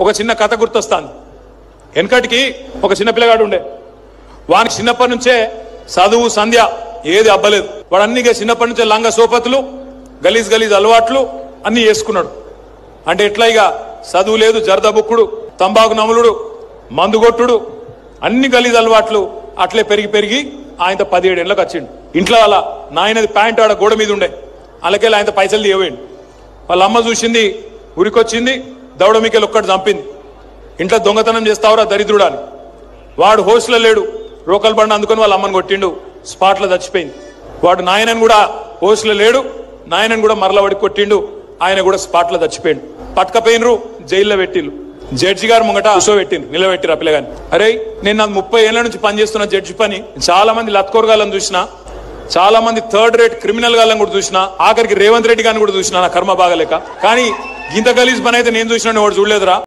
ఒక చిన్న కథ గుర్తొస్తాను వెనకటికి ఒక చిన్న పిల్లగాడు ఉండే వాని చిన్నప్పటి నుంచే చదువు సంధ్య ఏది అబ్బలేదు వాడు అన్ని ఇక చిన్నప్పటి నుంచే లంగ సోపతులు గలీజ్ గలీజ్ అలవాట్లు అన్ని చేసుకున్నాడు అంటే ఎట్లా ఇక చదువు లేదు జరద బుక్కుడు తంబాకు నములుడు మందుగొట్టుడు అన్ని గలీజ్ అలవాట్లు అట్లే పెరిగి పెరిగి ఆయన పదిహేడేళ్ళకి వచ్చిండు ఇంట్లో అలా నాయనది ప్యాంట్ ఆడ గోడ మీద ఉండే అలాగే ఆయన పైసలు తీయవేయండి వాళ్ళ అమ్మ చూసింది ఉరికొచ్చింది దౌడ మీకెళ్ళి ఒక్కటి చంపింది ఇంట్లో దొంగతనం చేస్తావురా దరిద్రుడా అని వాడు హోస్లో లేడు రోకల్ బండ అందుకొని వాళ్ళ అమ్మని కొట్టిండు స్పాట్లో చచ్చిపోయింది వాడు నాయనని కూడా హోస్లో లేడు నాయనని కూడా మరల వాడికి కొట్టిండు ఆయన కూడా స్పాట్లో చచ్చిపోయిండు పట్టుకపోయినరు జైల్లో పెట్టిండు జడ్జి గారు ముంగట పెట్టిండు నిలబెట్టిరు ఆ పిల్లగాని అరే నేను నాకు ముప్పై ఏళ్ల నుంచి పనిచేస్తున్న జడ్జి పని చాలా మంది లత్కోరగాళ్ళని చూసిన చాలా మంది థర్డ్ రేట్ క్రిమినల్ గాళ్ళని కూడా చూసిన ఆఖరికి రేవంత్ రెడ్డి గారిని కూడా చూసిన నా కర్మ బాగలేక కానీ ఇంత గలీజ్ పని అయితే నేను చూసిన వాడు చూడలేదురా